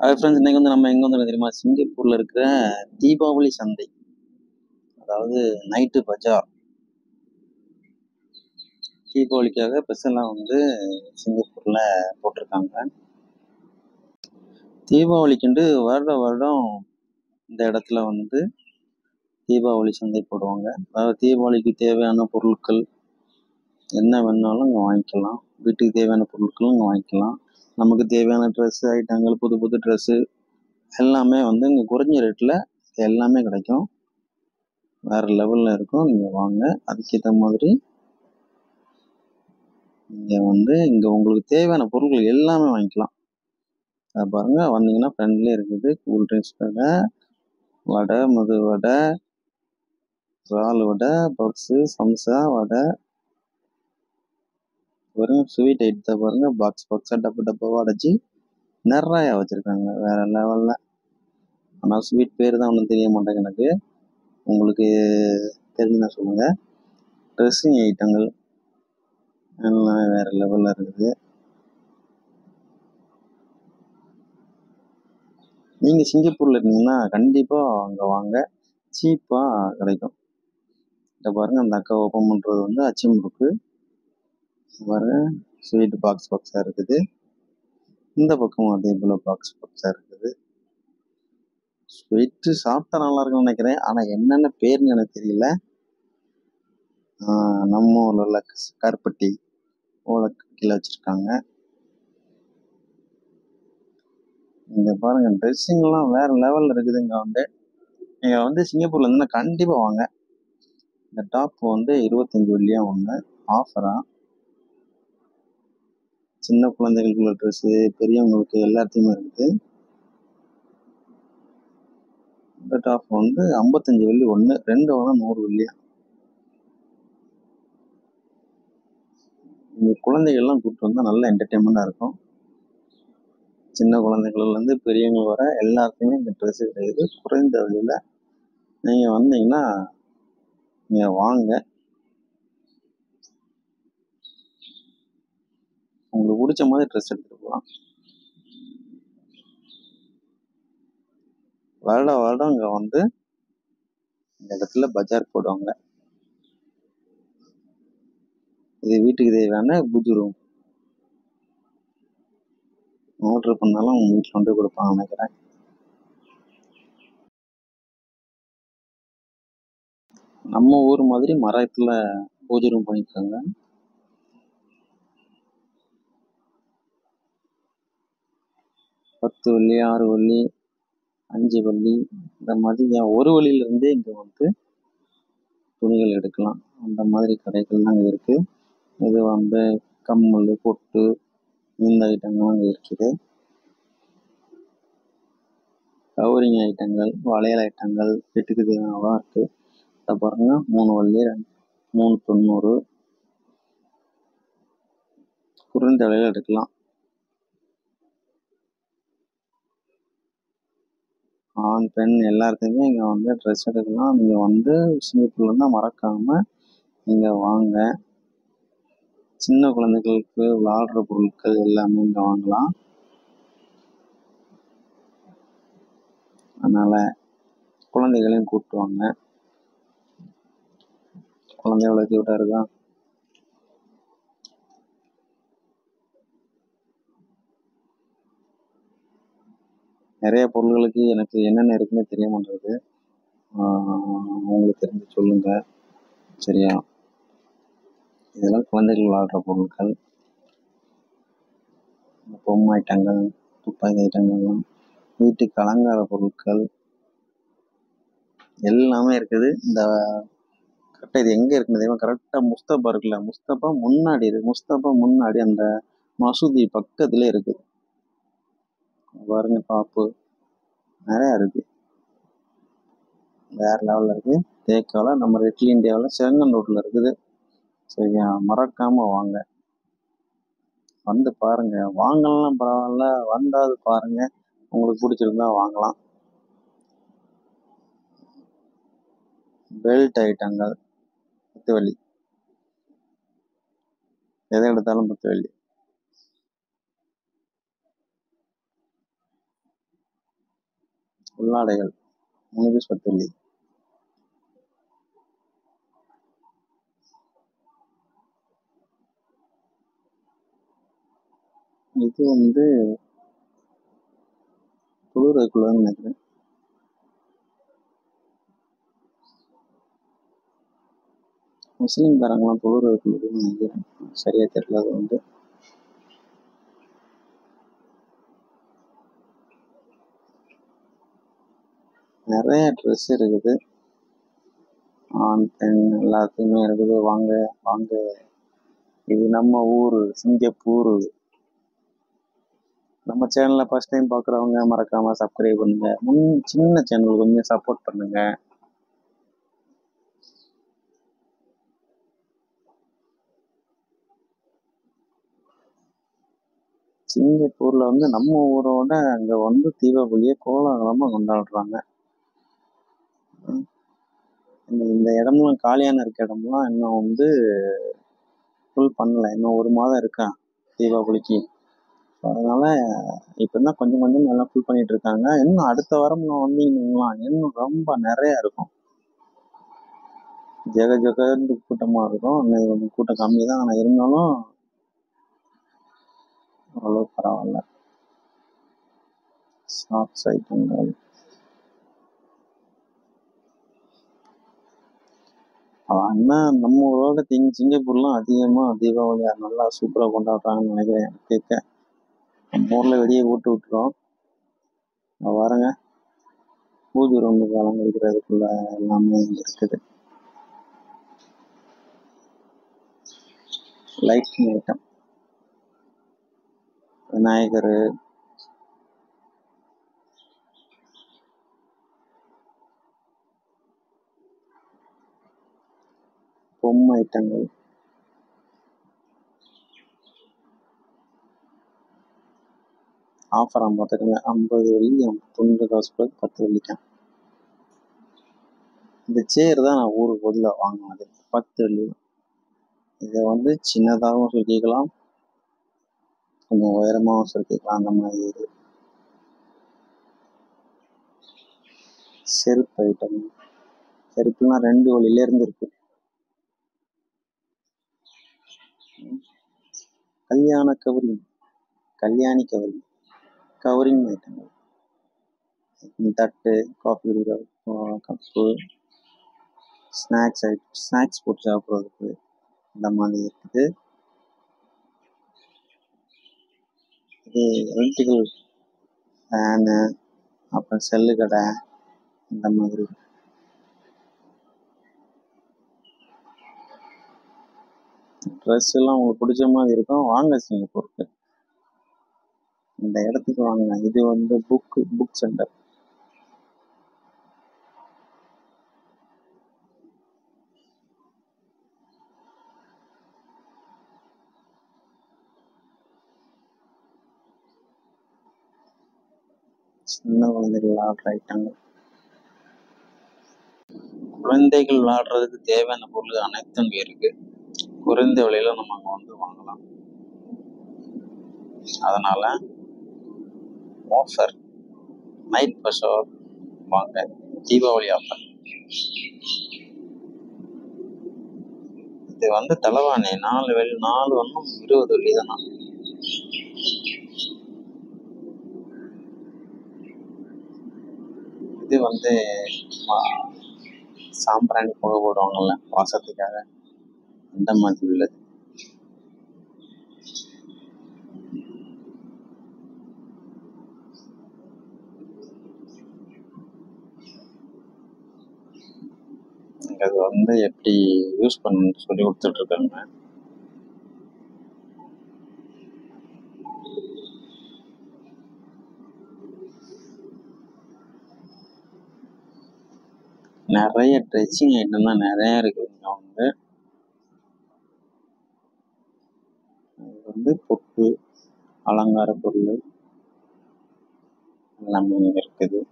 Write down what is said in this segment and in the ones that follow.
அது ஃப்ரெண்ட்ஸ் இன்னைக்கு வந்து நம்ம எங்கே வந்து தெரியுமா சிங்கப்பூரில் இருக்கிற தீபாவளி சந்தை அதாவது நைட்டு பஜார் தீபாவளிக்காக ஸ்பெஷலாக வந்து சிங்கப்பூரில் போட்டிருக்காங்க தீபாவளிக்குண்டு வருட வருடம் இந்த இடத்துல வந்து தீபாவளி சந்தை போடுவாங்க அதாவது தீபாவளிக்கு தேவையான பொருட்கள் என்ன வேணாலும் இங்கே வாங்கிக்கலாம் வீட்டுக்கு தேவையான பொருட்களும் இங்கே வாங்கிக்கலாம் நமக்கு தேவையான ட்ரெஸ்ஸு ஐட்டங்கள் புது புது ட்ரெஸ்ஸு எல்லாமே வந்து இங்கே குறைஞ்ச ரேட்டில் எல்லாமே கிடைக்கும் வேறு லெவலில் இருக்கும் நீங்கள் வாங்க அதுக்கேற்ற மாதிரி இங்கே வந்து இங்கே உங்களுக்கு தேவையான பொருட்கள் எல்லாமே வாங்கிக்கலாம் அதை பாருங்கள் வந்தீங்கன்னா ஃப்ரெண்ட்லேயே இருக்குது கூல் ட்ரிங்க்ஸ் கடை வடை மது வடை இறால் வடை பப்ஸு சம்சா வடை பாருங்க ஸ்வீட் ஐட்டத்தை பாருங்க பாக்ஸ் பாக்ஸாக டப்பு டப்பாவாக அடைச்சி நிறையா வச்சுருக்காங்க வேற லெவலில் ஆனால் ஸ்வீட் பேர் தான் ஒன்றும் தெரிய மாட்டேங்குது எனக்கு உங்களுக்கு தெரிஞ்சுன்னா சொல்லுங்கள் ட்ரெஸ்ஸிங் ஐட்டங்கள் எல்லாம் வேற லெவலில் இருக்குது நீங்கள் சிங்கப்பூரில் இருந்தீங்கன்னா கண்டிப்பாக அங்கே வாங்க சீப்பாக கிடைக்கும் இதை பாருங்கள் அந்த அக்கா ஓப்பன் பண்ணுறது வந்து அச்சு முறுக்கு பாருங்க ஸ்வீட் பாக்ஸ் பாக்ஸாக இருக்குது இந்த பக்கமும் அதே போல் பாக்ஸ் பாக்ஸாக இருக்குது ஸ்வீட்டு சாப்பிட்டா நல்லா இருக்கும்னு நினைக்கிறேன் ஆனால் என்னென்ன பேர்னு எனக்கு தெரியல ஆஹ் நம்ம ஊரில் உள்ள கருப்பட்டி ஓலை கீழே வச்சுருக்காங்க இங்கே பாருங்க ட்ரெஸ்ஸிங்லாம் வேற லெவலில் இருக்குது இங்கே வந்து நீங்கள் வந்து சிங்கப்பூர்ல இருந்து கண்டிப்பாக வாங்க இந்த டாப் வந்து இருபத்தஞ்சி வெள்ளியாக ஒன்று ஆஃபரா சின்ன குழந்தைகளுக்குள்ள ட்ரெஸ்ஸு பெரியவங்களுக்கு எல்லாத்தையுமே இருக்குது இந்த டாப் வந்து ஐம்பத்தஞ்சு வெள்ளி ஒன்று ரெண்டு வேணா நூறு வெள்ளியா இங்கே குழந்தைகள்லாம் கூப்பிட்டு வந்தால் நல்ல என்டர்டெயின்மெண்ட்டாக இருக்கும் சின்ன குழந்தைகள்லேருந்து பெரியவங்க வர எல்லாருக்குமே இந்த ட்ரெஸ்ஸு கிடையாது குறைந்த விலையில் நீங்கள் வந்தீங்கன்னா நீங்கள் வாங்க உங்களுக்கு பிடிச்ச மாதிரி ட்ரெஸ் எடுத்துகிட்டு போகலாம் வருட வருடம் இங்கே வந்து இந்த இடத்துல பஜார் போடுவாங்க இது வீட்டுக்கு தேவையான புது ரூம் ஆர்டர் பண்ணாலும் உங்கள் வீட்டில் கொண்டு போய் கொடுப்பாங்க நினைக்கிறேன் நம்ம ஊர் மாதிரி மரத்தில் பூஜை ரூம் பண்ணியிருக்காங்க பத்து வள்ளி ஆறு வள்ளி அஞ்சு வள்ளி இந்த மாதிரி ஏன் ஒரு வழியிலேருந்தே இங்கே வந்து துணிகள் எடுக்கலாம் அந்த மாதிரி கடைகள்லாம் இங்கே இருக்குது இது வந்து கம்மல் பொட்டு இந்த ஐட்டங்கள்லாம் இங்கே இருக்குது கவரிங் ஐட்டங்கள் வளையல் ஐட்டங்கள் வீட்டுக்கு தேவையானலாம் இருக்குது இதை பாருங்க மூணு வள்ளி ரெண்டு மூணு தொண்ணூறு குறைந்த விலையில் எடுக்கலாம் ஆண் பெண் எல்லாத்துக்குமே இங்கே வந்து ட்ரெஸ் எடுக்கலாம் நீங்கள் வந்து சிங்கப்பூர்லேருந்து மறக்காமல் இங்கே வாங்க சின்ன குழந்தைகளுக்கு விளாடுற பொருட்கள் எல்லாமே இங்கே வாங்கலாம் அதனால் குழந்தைகளையும் கூப்பிட்டு வாங்க குழந்தை எவ்வளோ க்யூட்டாக இருக்கா நிறைய பொருள்களுக்கு எனக்கு என்னென்ன இருக்குன்னு தெரிய மாட்டேங்குது உங்களுக்கு தெரிஞ்சு சொல்லுங்க சரியா இதெல்லாம் குழந்தைகள் விளாடுற பொருட்கள் பொம்மை ஐட்டங்கள் துப்பாக்கி ஐட்டங்கள்லாம் வீட்டுக்கு அலங்கார பொருட்கள் எல்லாமே இருக்குது இந்த கரெக்டாக இது எங்கே இருக்குன்னு தெரியுமா கரெக்டாக முஸ்தபா இருக்குல்ல முஸ்தபா முன்னாடி இருக்கு முஸ்தபா முன்னாடி அந்த மசூதி பக்கத்துல இருக்குது பாருங்க பாப்பு நிறையா இருக்கு வேற லெவலில் இருக்கு தேக்கால நம்ம ரெட்லி இந்தியாவில் செங்கன் ரோட்டில் இருக்குது சரியா மறக்காம வாங்க வந்து பாருங்க வாங்கலாம் பரவாயில்ல வந்தாது பாருங்க உங்களுக்கு பிடிச்சிருந்தா வாங்கலாம் பெல்ட் ஐட்டங்கள் பத்து வெள்ளி எதை எடுத்தாலும் பத்து வெள்ளி உள்ளாடைகள் மூணு பீஸ் பத்து வெள்ளி இது வந்து குளிர்றதுக்குள்ளன்னு நினைக்கிறேன் முஸ்லீம்காரங்களாம் தொழுறதுக்குள்ளதுன்னு நினைக்கிறேன் சரியா தெரியல அது வந்து நிறைய ட்ரெஸ் இருக்குது ஆண் பெண் எல்லாத்துக்குமே இருக்குது வாங்க வாங்க இது நம்ம ஊர் சிங்கப்பூர் நம்ம சேனலை ஃபர்ஸ்ட் டைம் பார்க்குறவங்க மறக்காம சப்ஸ்கிரைப் பண்ணுங்க முன் சின்ன சேனல் கொஞ்சம் சப்போர்ட் பண்ணுங்க சிங்கப்பூர்ல வந்து நம்ம ஊரோட அங்க வந்து தீபாவளியை கோலாகலமா கொண்டாடுறாங்க உம் இந்த இந்த இடம்லாம் காலியான இருக்க இடம்லாம் இன்னும் வந்து ஃபுல் பண்ணல இன்னும் ஒரு மாதம் இருக்கா தீபாவளிக்கு So, அதனால இப்போ தான் கொஞ்சம் கொஞ்சம் எல்லாம் ஃபுல் பண்ணிட்டு இருக்காங்க இன்னும் அடுத்த வாரம்ல வந்தீங்கன்னா இன்னும் ரொம்ப நிறைய இருக்கும் ஜெக ஜெகன்னு கூட்டமா இருக்கும் இன்னைக்கு கொஞ்சம் கூட்டம் கம்மி தான் ஆனால் இருந்தாலும் ஓரளவு பரவாயில்ல ஸ்நாக்ஸ் ஐட்டங்கள் ஆனா நம்ம ஊரோட திங் சிங்கப்பூர்லாம் அதிகமா தீபாவளி நல்லா சூப்பரா கொண்டாடுறாங்கன்னு நினைக்கிறேன் எனக்கு கேட்க நம்ம ஊர்ல வெளியே போட்டு விட்டுரும் அங்க பாருங்க பூஜை ரூமுக்கு அலங்கரிக்கிறதுக்குள்ள எல்லாமே இங்க இருக்குது லைட்டிங் ஐட்டம் விநாயகர் பொம்மை ஐட்டங்கள் ஆஃபர் பார்த்துருங்க ஐம்பது வெள்ளி தொண்ணூறு காசு போய் பத்து வெள்ளிக்கான் இந்த சேர் தான் நான் ஊருக்கு பதிலாக வாங்கினது பத்து வெள்ளி இதை வந்து சின்னதாகவும் சுருக்கிக்கலாம் கொஞ்சம் உயரமாகவும் சுருக்கிக்கலாம் அந்த மாதிரி இது செருப்பு ஐட்டம் செருப்புலாம் ரெண்டு வழியில இருந்து இருக்கு கல்யாண கவரிங் கல்யாணி கவரிங் கவரிங் ஐட்டங்கள் தட்டு காஃபி குடிக்கிற கப்பு ஸ்நாக்ஸ் ஐட்டம் ஸ்நாக்ஸ் போட்டு சாப்பிட்றதுக்கு இந்த மாதிரி இருக்குது இது எலக்ட்ரிக்கல் ஃபேனு அப்புறம் செல்லு கடை இந்த மாதிரி ட்ரெஸ் எல்லாம் உங்களுக்கு பிடிச்ச மாதிரி இருக்கும் வாங்க சிங்கப்பூருக்கு இந்த இடத்துக்கு வாங்க இது வந்து புக் புக் சென்டர் சின்ன குழந்தைகள் விளையாடுற ஐட்டங்கள் குழந்தைகள் விளையாடுறதுக்கு தேவையான பொருள் அனைத்தும் இங்க இருக்கு குறைந்த விலையில நம்ம அங்க வந்து வாங்கலாம் அதனால ஆஃபர் நைட் பஷோர் வாங்க தீபாவளி ஆஃபர் இது வந்து தலைவாணி நாலு வெள்ளி நாலு ஒன்றும் இருபது வெள்ளி தானா இது வந்து ஆ, சாம்பிராணி புகை போடுவாங்கல்ல வாசத்துக்காக அந்த மாதிரி உள்ளது இங்க அது வந்து எப்படி யூஸ் பண்ணணும்னு சொல்லி கொடுத்துட்டு இருக்காங்க நிறைய ட்ரெஸ்ஸிங் ஐட்டம் தான் நிறைய இருக்குது இங்க வந்து இது வந்து பொட்டு அலங்கார பொருள் எல்லாமே இங்க இருக்குது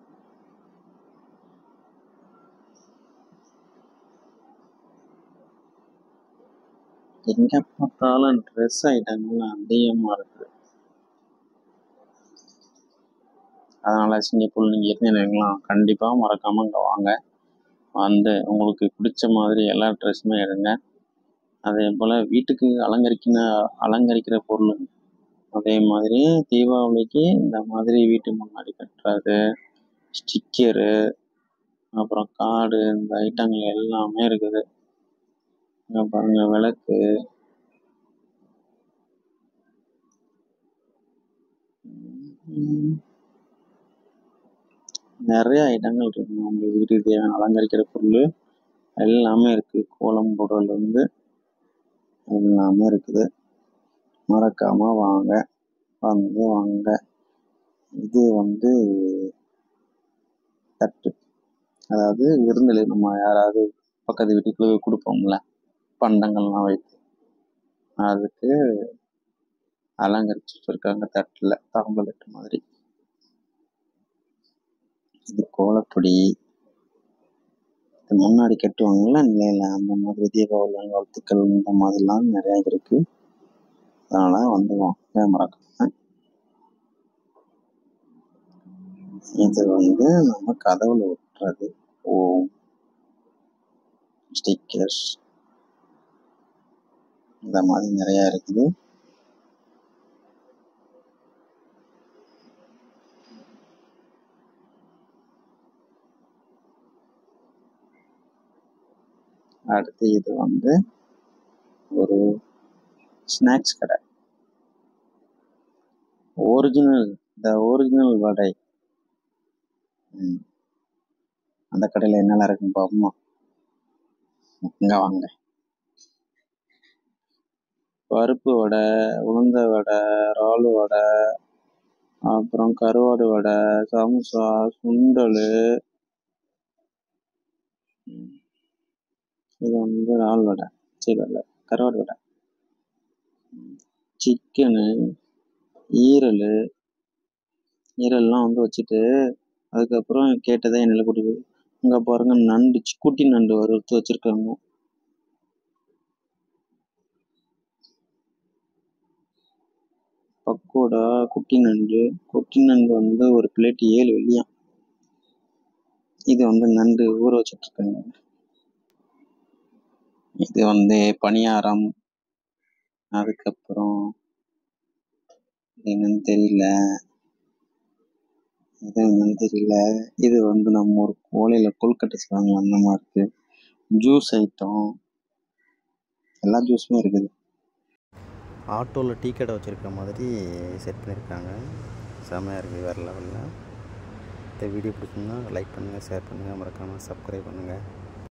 எங்க பார்த்தாலும் ட்ரெஸ் ஐட்டங்கள் அதிகமா இருக்கு அதனால் சிங்கப்பூர் நீங்கள் இருந்தீங்கன்னா கண்டிப்பாக மறக்காமல் இங்கே வாங்க வந்து உங்களுக்கு பிடிச்ச மாதிரி எல்லா ட்ரெஸ்ஸுமே எடுங்க அதே போல் வீட்டுக்கு அலங்கரிக்கிற அலங்கரிக்கிற பொருள் அதே மாதிரி தீபாவளிக்கு இந்த மாதிரி வீட்டு முன்னாடி கட்டுறது ஸ்டிக்கரு அப்புறம் கார்டு இந்த ஐட்டங்கள் எல்லாமே இருக்குது இங்கே பாருங்க விளக்கு உம், நிறைய ஐட்டங்கள் இருக்குங்க உங்களுக்கு வீட்டுக்கு தேவையான அலங்கரிக்கிற பொருள் எல்லாமே இருக்குது கோலம் போடுறதுலேருந்து எல்லாமே இருக்குது மறக்காம வாங்க வந்து வாங்க இது வந்து தட்டு அதாவது விருந்தில் நம்ம யாராவது பக்கத்து வீட்டுக்கு கொடுப்போம்ல பண்டங்கள்லாம் வைத்து அதுக்கு அலங்கரிச்சு வச்சிருக்காங்க தட்டில் தாம்பல் தட்டு மாதிரி இது கோலப்பொடி இது முன்னாடி கட்டுவாங்கல்ல நிலையில அந்த மாதிரி தீபாவளி வாழ்த்துக்கள் இந்த மாதிரிலாம் நிறைய இருக்கு அதனால வந்து வாங்க மறக்காம இது வந்து நம்ம கதவுல ஒட்டுறது ஓம் ஸ்டிக்கர்ஸ் இந்த மாதிரி நிறைய இருக்குது அடுத்து இது வந்து ஒரு ஸ்நாக்ஸ் கடை ஒரிஜினல் த ஒரிஜினல் வடை ம். அந்த கடையில் என்னெல்லாம் இருக்குன்னு பார்ப்போமா இங்க வாங்க பருப்பு வடை உளுந்த வடை இறாலு வடை அப்புறம் கருவாடு வடை சமோசா சுண்டல் இது வந்து இறால் வடை சரி இல்லை கருவாடு வடை சிக்கனு ஈரல் ஈரல்லாம் வந்து வச்சுட்டு அதுக்கப்புறம் கேட்டதை எண்ணெயில் கொடுக்குது இங்கே பாருங்க நண்டு சி- குட்டி நண்டு வறுத்து வச்சிருக்காங்க பக்கோடா குட்டி நண்டு குட்டி நண்டு வந்து ஒரு பிளேட் ஏழு வெள்ளியாம் இது வந்து நண்டு ஊற வச்சுட்டு இருக்காங்க இது வந்து பணியாரம் அதுக்கப்புறம் என்னன்னு தெரியல இது என்னன்னு தெரியல இது வந்து நம்ம ஒரு கோலையில கொழுக்கட்டை செய்வாங்க அந்த மாதிரி இருக்கு ஜூஸ் ஐட்டம் எல்லா ஜூஸுமே இருக்குது ஆட்டோவில் டீ கடை வச்சுருக்க மாதிரி செட் பண்ணியிருக்காங்க செம்மையாக இருக்குது வேறு லெவலில் இந்த வீடியோ பிடிச்சிருந்தா லைக் பண்ணுங்கள் ஷேர் பண்ணுங்கள் மறக்காமல் சப்ஸ்கிரைப் பண்ணுங்கள்